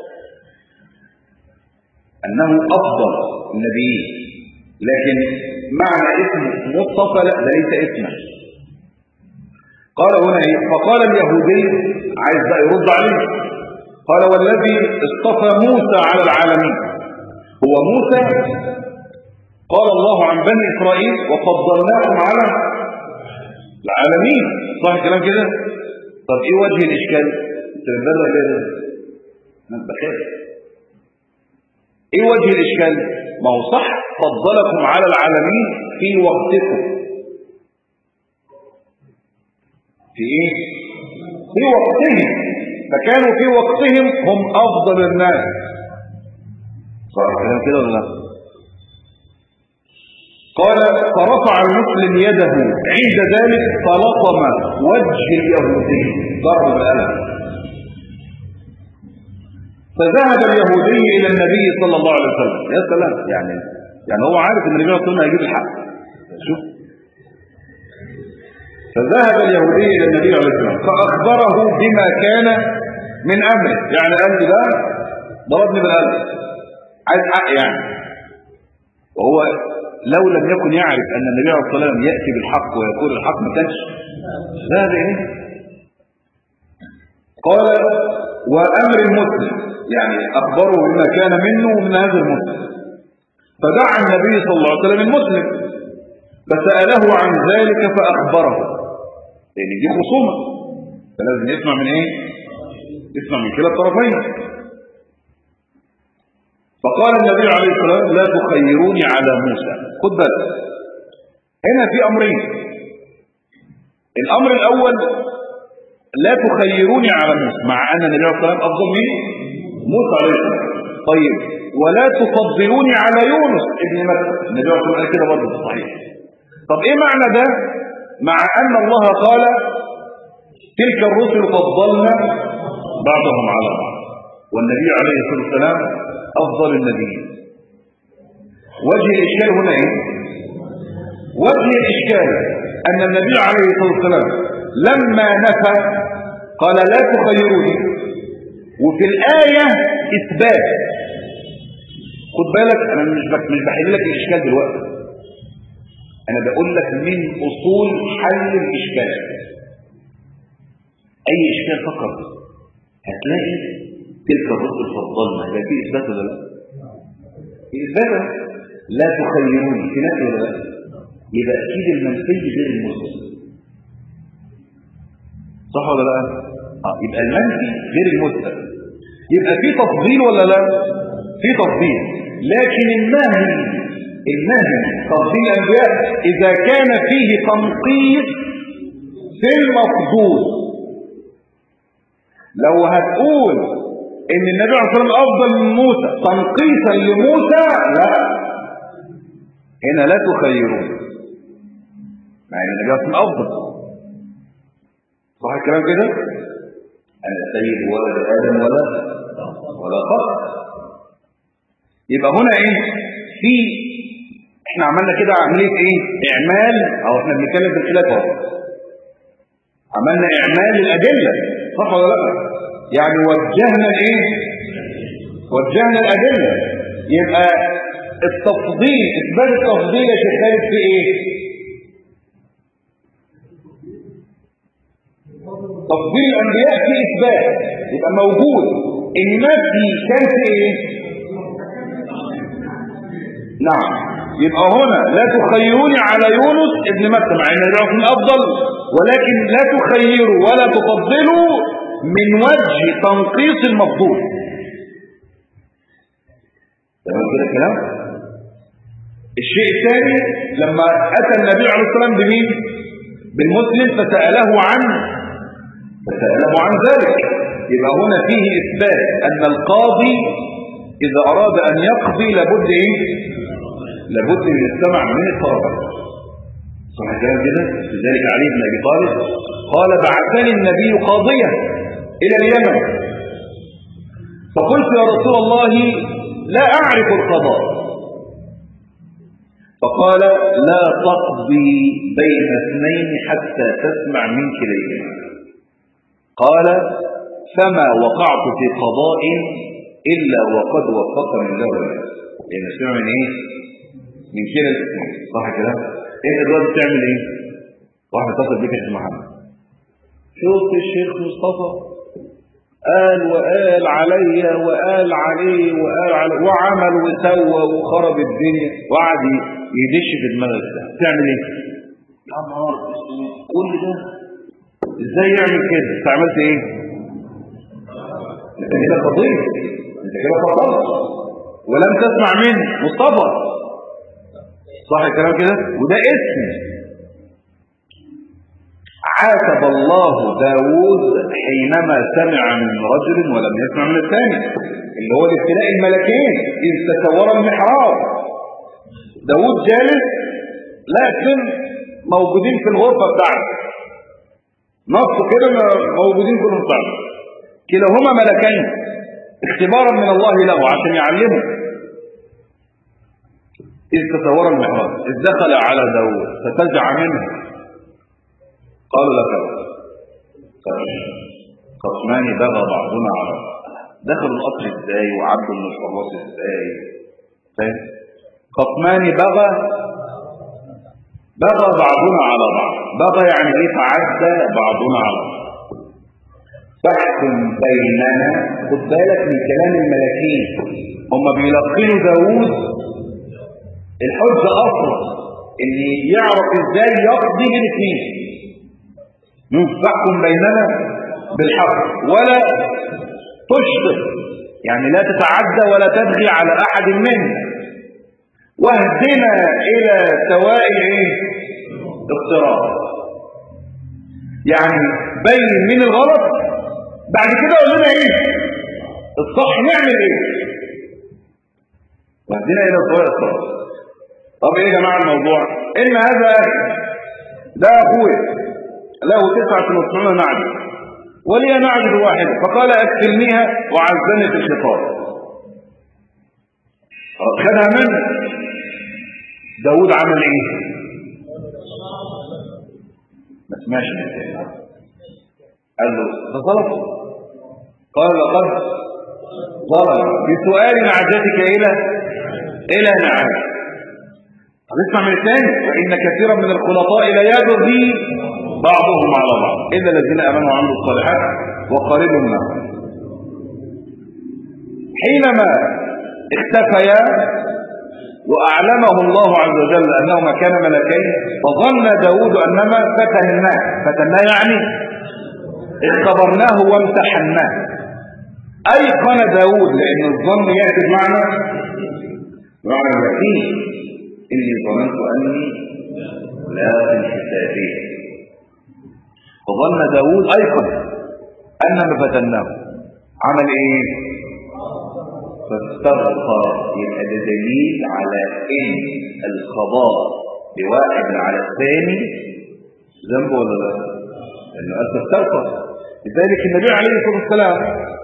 انه افضل النبيين لكن معنى اسم مصطفى لا ده ليس اسما قال هنا ايه فقال اليهودي عايز بقى يرد عليه قال والذي اصطفى موسى على العالمين هو موسى قال الله عن بني اسرائيل وفضلناهم على العالمين صح الكلام كده طب ايه وجه الاشكال انت بتبدا كده انا بخاف ايه وجه الاشكال ما هو صح فضلكم على العالمين في وقتكم في ايه في وقتهم فكانوا في وقتهم هم افضل الناس صح الكلام كده ولا لا قال فرفع المسلم يده عند ذلك فلطم وجه اليهودي ضرب الألم فذهب اليهودي إلى النبي صلى الله عليه وسلم يا سلام يعني يعني هو عارف ان النبي صلى الله عليه وسلم هيجيب الحق شوف فذهب اليهودي إلى النبي عليه السلام فأخبره بما كان من أمره يعني قال له ده ضربني بالقلب عايز حق يعني وهو لو لم يكن يعرف أن النبي عليه الصلاة والسلام يأتي بالحق ويقول الحق ما كانش ذهب إليه قال وأمر المسلم يعني أخبره بما كان منه ومن هذا المسلم فدعا النبي صلى الله عليه وسلم المسلم فسأله عن ذلك فأخبره لأن دي خصومة فلازم يسمع من إيه؟ يسمع من كلا الطرفين فقال النبي عليه الصلاة والسلام لا تخيروني على موسى خد بالك هنا في أمرين الأمر الأول لا تخيروني على موسى مع أن النبي عليه الصلاة والسلام أفضل من موسى عليه السلام طيب ولا تفضلوني على يونس ابن مكة النبي عليه الصلاة والسلام قال كده برضه صحيح طب ايه معنى ده مع ان الله قال تلك الرسل فضلنا بعضهم على بعض والنبي عليه الصلاة والسلام افضل النبيين وجه الاشكال هنا ايه وجه الاشكال ان النبي عليه الصلاة والسلام لما نفى قال لا تخيروني وفي الآية إثبات خد بالك أنا مش مش بحل لك الإشكال دلوقتي أنا بقول لك من أصول حل الإشكال أي إشكال فقط هتلاقي تلك الرسل فضلنا لا في إثبات ولا لا؟ في إثبات لا تخيروني في نفي ولا لا؟ يبقى أكيد المنفي غير المسلم صح ولا لا؟ آه يبقى المنفي غير المثبت يبقى في تفضيل ولا لا؟ في تفضيل لكن النهي النهي تفضيل الانبياء اذا كان فيه تنقيص في المفضول لو هتقول ان النبي عليه الصلاه والسلام افضل من موسى تنقيصا لموسى لا هنا لا تخيرون مع ان النبي عليه الصلاه والسلام افضل صح الكلام كده انا سيد ولد ادم ولا ولا فقر يبقى هنا ايه في احنا عملنا كده عمليه ايه اعمال او احنا بنتكلم في الخلاف اهو عملنا اعمال الادله صح ولا لا يعني وجهنا الايه وجهنا الادله يبقى التفضيل اثبات التفضيل يا شيخ خالد في ايه تفضيل الانبياء في اثبات يبقى موجود النفي كان في ايه نعم يبقى هنا لا تخيروني على يونس ابن متى مع ان يكون افضل ولكن لا تخيروا ولا تفضلوا من وجه تنقيص المفضول تمام كده الكلام الشيء الثاني لما اتى النبي عليه الصلاه والسلام بمين بالمسلم فساله عن فساله عن ذلك يبقى هنا فيه اثبات ان القاضي اذا اراد ان يقضي لابد ايه لابد من السمع من الطرفين صح الكلام كده لذلك علي بن ابي طالب قال بعثني النبي قاضيا الى اليمن فقلت يا رسول الله لا اعرف القضاء فقال لا تقضي بين اثنين حتى تسمع من كليهما قال فما وقعت في قضاء الا وقد وفقني الله يعني سمع من ايه من كده صح كده انت دلوقتي بتعمل ايه واحد اتصل بيك يا محمد شفت الشيخ مصطفى قال وقال عليا وقال عليه وقال علي وعمل وسوى وخرب الدنيا وقعد يدش في دماغك ده تعمل ايه يا نهار كل ده ازاي يعمل كده انت عملت ايه انت كده فضيل انت كده فضلت ولم تسمع منه مصطفى صح الكلام كده وده اسم عاتب الله داود حينما سمع من رجل ولم يسمع من الثاني اللي هو الابتلاء الملكين إذ تسور المحراب داود جالس لكن موجودين في الغرفة بتاعته نصه كده موجودين في المطعم كلاهما ملكين اختبارا من الله له عشان يعلمه إذ تصور المحراب إذ دخل على داود ففزع منه قال لك خصمان بغى بعضنا على دخلوا القصر ازاي وعدوا من الخلاص ازاي فاهم خصمان بغى بغى بعضنا على بعض بغى يعني ايه تعدى بعضنا على بعض فاحكم بيننا خد بالك من كلام الملكين هم بيلقنوا داوود الحجة أصلا إن يعرف إزاي يقضي بالاثنين فاحكم بيننا بالحق ولا تشطر يعني لا تتعدى ولا تبغي على أحد منا واهدنا إلى سواء الايه اقتراب يعني بين من الغلط بعد كده قول لنا ايه الصح نعمل ايه واهدنا إلى سواء اقتراب طب ايه يا جماعه الموضوع ان هذا ده اخويا له تسعة وتسعون نعجة ولي نعجة واحدة فقال اكفلنيها وعزني في الخطاب خدها منه داود عمل ايه ما سمعش من قال له ده ظلم قال لقد ظلم بسؤال نعجتك الى الى نعجة طب اسمع من الثاني وإن كثيرا من الخلطاء لا يبغي بعضهم على بعض إلا الذين آمنوا وعملوا الصالحات وقريب منهم حينما اختفيا وأعلمه الله عز وجل أنهما كان ملكين فظن داود أنما فتناه فتناه يعني اختبرناه وامتحناه أيقن داود لأن الظن يأتي بمعنى معنى اليقين إني ظننت أني لا حسابية فظن داود أيضا أن ما فتناه عمل إيه فاستغفر يبقى ده دليل على إن القضاء بواحد على الثاني ذنب ولا لا لأنه قال تستغفر لذلك النبي عليه الصلاة والسلام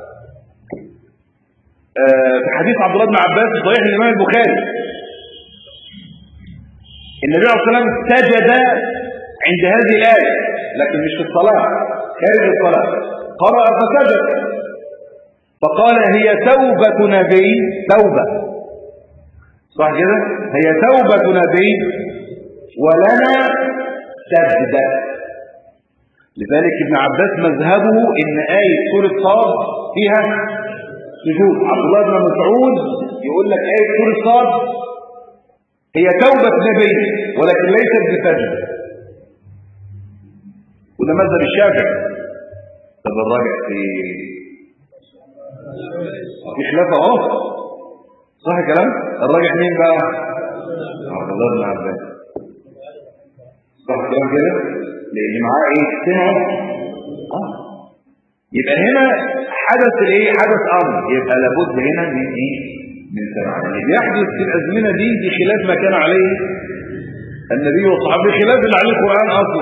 آه، في حديث عبد الله بن عباس في صحيح الإمام البخاري النبي عليه الصلاة والسلام سجد عند هذه الآية لكن مش في الصلاة خارج الصلاة قرأ فسجد فقال هي توبة نبي توبة صح كده هي توبة نبي ولنا سجدة لذلك ابن عباس مذهبه ان آية سورة صاد فيها سجود عبد الله بن مسعود يقول لك آية سورة صاد هي توبة نبي ولكن ليست بفجر وده مذهب الشافعي طب الراجع في في خلاف اهو صح الكلام الراجع مين بقى عبد الله بن عباس صح الكلام كده لان معاه ايه سمعه اه يبقى هنا حدث ايه حدث امر يبقى لابد هنا من ايه من سمع اللي بيحدث في الازمنه دي دي خلاف ما كان عليه النبي والصحابه خلاف اللي عليه القران اصلا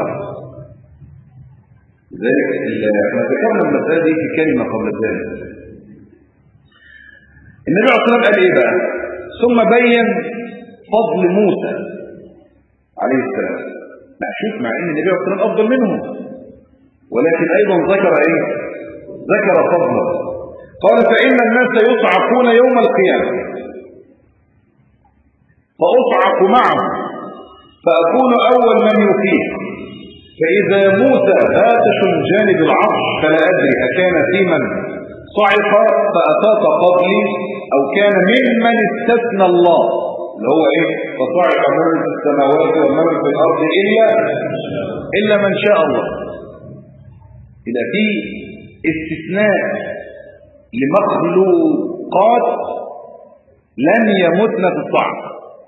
لذلك احنا ذكرنا المساله دي في كلمه قبل ذلك النبي عليه الصلاه والسلام قال ايه بقى ثم بين فضل موسى عليه السلام لا شوف مع ان النبي عليه الصلاه والسلام افضل منهم ولكن ايضا ذكر ايه ذكر فضله قال فان الناس يصعقون يوم القيامه فاصعق معهم فاكون اول من يفيق فاذا موسى هاتش جانب العرش فلا ادري اكان في من صعق فاتاك قبلي او كان ممن استثنى الله اللي هو ايه فصعق من في السماوات ومن في الارض الا الا من شاء الله إذا في استثناء لمخلوقات لم يمتن في الصعب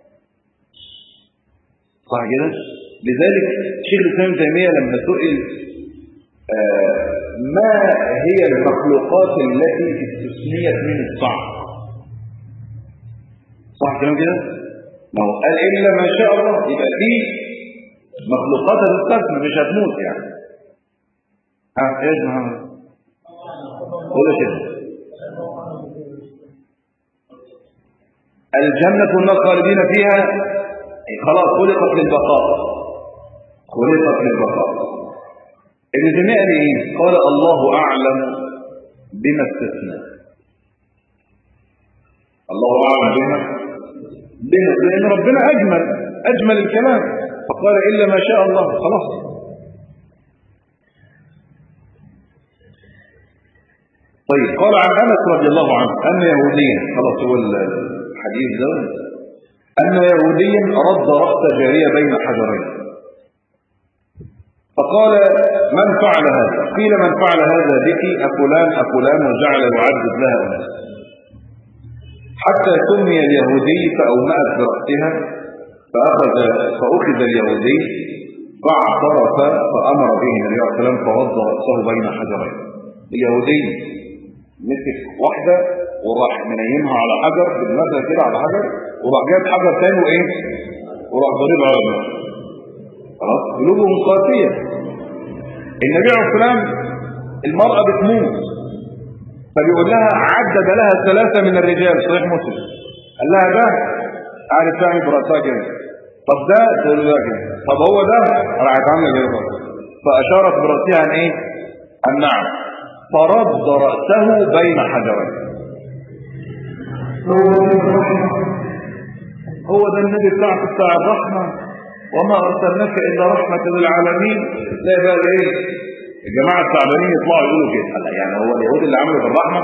صح كده لذلك شيخ الاسلام تيميه لما سئل آه ما هي المخلوقات التي استثنيت من الصعب صح كلام كده ما هو قال الا ما شاء الله يبقى في مخلوقات هتستثنى مش هتموت يعني ها ايش محمد قول كده الجنة والنار خالدين فيها خلاص خلقت للبقاء خلقت للبقاء ابن تيمية قال ايه؟ قال الله اعلم بما استثنى الله اعلم بما بما لان ربنا اجمل اجمل الكلام فقال الا ما شاء الله خلاص طيب قال عن انس رضي الله عنه ان يهوديا خلاص هو الحديث ده ان يهوديا رد راس جاريه بين حجرين فقال من فعل هذا قيل من فعل هذا بك أفلان أفلان وجعل يعدد لها الناس حتى سمي اليهودي فأومأت برأسها فأخذ فأخذ اليهودي فاعترف فأمر به النبي عليه الصلاة والسلام فوض رأسه بين حجرين اليهودي مسك واحدة وراح منيمها على حجر بالمثل كده على حجر وراح جايب حجر تاني وايه وراح ضربها على الناس خلاص قلوبهم قاسية النبي عليه السلام المرأة بتموت فبيقول لها عدد لها ثلاثة من الرجال صحيح مسلم قال لها ده قاعد تعمل برأسها كده طب ده تقول له كده طب هو ده راحت عامله كده فأشارت برأسها عن ايه؟ النعم فرد رأسه بين حجرين هو ده النبي بتاعك بتاع الرحمة وما أرسلناك إلا رحمة للعالمين لا بقى إيه الجماعة التعبانين يطلعوا يقولوا كده يعني هو اليهود اللي عملوا بالرحمة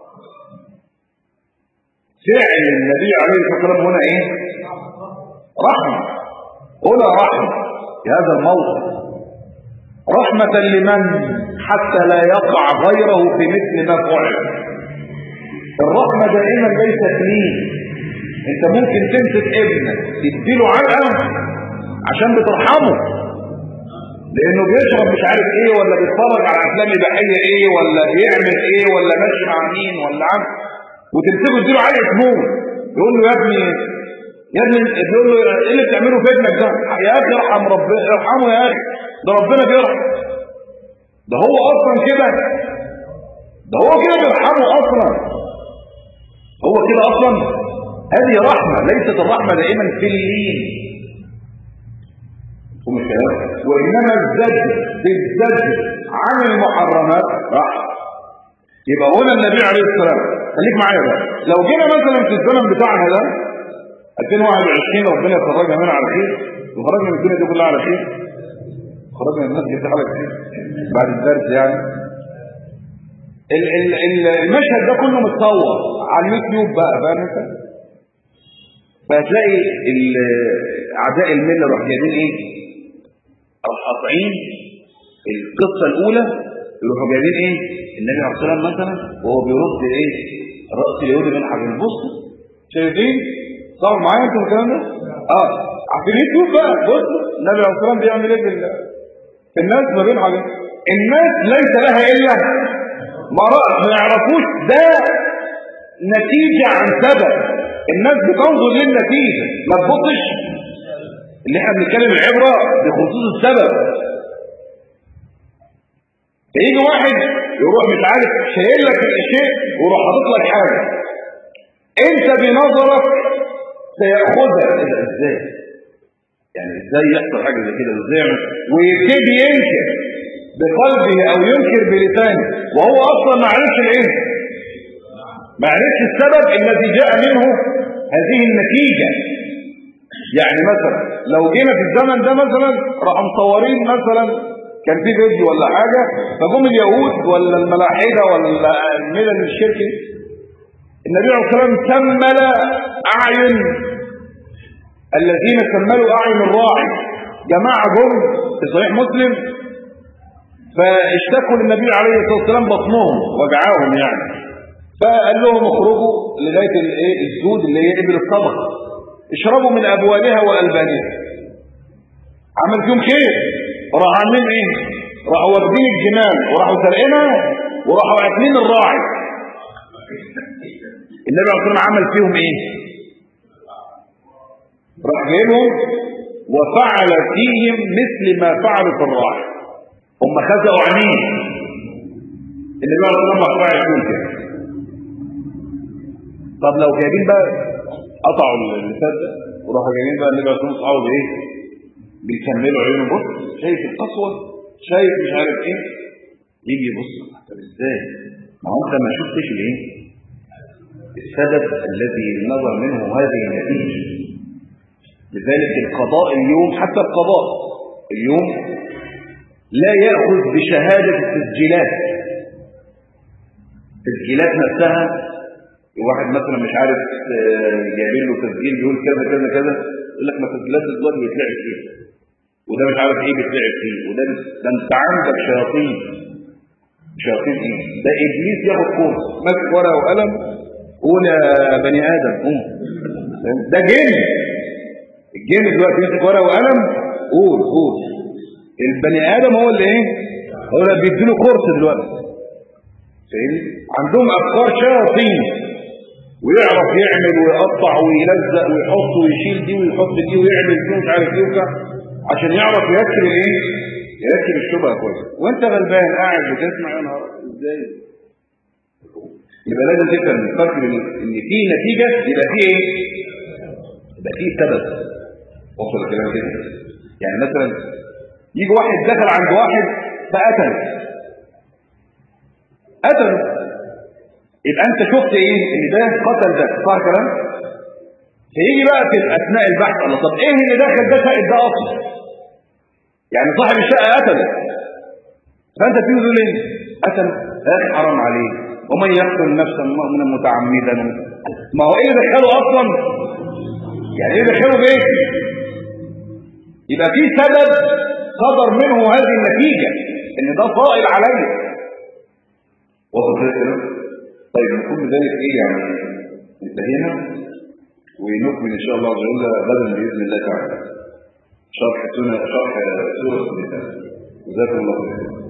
فعل النبي عليه الصلاة والسلام هنا إيه رحمة هنا رحمة في هذا الموضع رحمة لمن حتى لا يقع غيره في مثل ما فعل الرحمة دائما ليست ليه انت ممكن تمسك ابنك تديله علقة عشان بترحمه لانه بيشرب مش عارف ايه ولا بيتفرج على افلام اباحيه ايه ولا بيعمل ايه ولا ماشي مع مين ولا عم وتمسكه تديله علقة موت يقول له يا ابني يا ابني يقول له ايه اللي بتعمله في ابنك ده يا اخي ارحم ربنا ارحمه يا اخي ده ربنا بيرحم ده هو اصلا كده ده هو كده بيرحمه اصلا هو كده اصلا هذه رحمة ليست الرحمة دائما في اللين وإنما الزجر بالزجر عن المحرمات رحمة يبقى هنا النبي عليه السلام خليك معايا بقى لو جينا مثلا في الزمن بتاعنا ده 2021 ربنا يخرجنا منها على خير وخرجنا من الدنيا دي كلها على خير خرجنا من الناس دي على خير بعد الدرس يعني ال ال المشهد ده كله متصور على اليوتيوب بقى فاهم انت فهتلاقي اعداء المله راح جايبين ايه راح قاطعين القصه الاولى يروحوا جايبين ايه النبي عليه الصلاه والسلام مثلا وهو بيرد ايه راس اليهودي من حاجه البص شايفين صار معايا انتوا الكلام ده اه عارفين يوتيوب بقى بص النبي عليه الصلاه والسلام بيعمل ايه في الناس ما بين حاجه الناس ليس لها الا ما ما يعرفوش ده نتيجه عن سبب الناس بتنظر للنتيجه ما تبصش اللي احنا بنتكلم العبره بخصوص السبب فيجي واحد يروح مش عارف شايل لك الشيء ويروح حاطط لك حاجه انت بنظرك سيأخذها ازاي يعني ازاي يحصل حاجه زي كده ازاي ويبتدي ينكر بقلبه او ينكر بلسانه وهو اصلا ما عرفش الايه ما عرفش السبب الذي جاء منه هذه النتيجه يعني مثلا لو جينا في الزمن ده مثلا راحوا مصورين مثلا كان في فيديو ولا حاجه فجم اليهود ولا الملاحده ولا الملل الشركي النبي عليه الصلاه والسلام سمل اعين الذين سملوا اعين الراعي جماعه جم في صحيح مسلم فاشتكوا للنبي عليه الصلاه والسلام بطنهم وجعاهم يعني فقال لهم اخرجوا لغايه الايه الزود اللي هي ابل الطبق اشربوا من ابوالها والبانها عمل فيهم خير راح عاملين ايه راحوا واخدين الجمال وراحوا سرقينها وراحوا قاتلين الراعي النبي عليه الصلاه والسلام عمل فيهم ايه راح جايبهم وفعل فيهم مثل ما فعلوا في الراعي هم خزقوا عينيه النبي عليه الصلاه والسلام راح يقول كده طب لو جايبين بقى قطعوا اللسان ده وراحوا جايبين بقى النبي عليه الصلاه والسلام اصحابه ايه بيكملوا عيونه بص شايف القسوه شايف مش عارف ايه يجي يبص طب ازاي ما هو انت ما شفتش الايه السبب الذي نظر منه هذه النتيجه لذلك القضاء اليوم حتى القضاء اليوم لا يأخذ بشهادة التسجيلات التسجيلات نفسها واحد مثلا مش عارف جايبين له تسجيل بيقول كذا كذا كذا يقول لك ما تسجيلات دلوقتي بيتلعب فيه وده مش عارف ايه بيتلعب فيه وده ده انت عندك شياطين شياطين ايه ده ابليس ياخد كورس ماسك ورقه وقلم قول يا بني ادم قوم ده جن الجن دلوقتي يمسك ورقه وقلم قول قول البني ادم هو اللي ايه هو اللي بيديله كورس دلوقتي فاهمني عندهم افكار شياطين ويعرف يعمل ويقطع ويلزق ويحط ويشيل دي ويحط دي ويعمل دي ومش عارف ايه وبتاع عشان يعرف يركب الايه يركب الشبهه كويس وانت غلبان قاعد بتسمع يا نهار ازاي يبقى لازم تفهم الفرق بين ان في نتيجه يبقى في ايه يبقى في سبب وصل الكلام كده يعني مثلا يجي واحد دخل عند واحد فقتل قتل يبقى انت شفت ايه ان ده قتل ده صح كلام فيجي بقى في اثناء البحث الله طب ايه اللي دخل ده شقه ده اصلا يعني صاحب الشقه قتل فانت تيجي تقول ايه قتل يا اخي حرام عليه ومن يقتل نفسا مؤمنا متعمدا ما هو ايه اللي دخله اصلا يعني ايه دخله بيت يبقى في سبب صدر منه هذه النتيجة ان ده صائل عليه وصل كده طيب نكون بذلك ايه يعني انتهينا ونكمل ان شاء الله عز وجل غدا باذن الله تعالى شرح سنة شرح سورة النساء جزاكم الله خير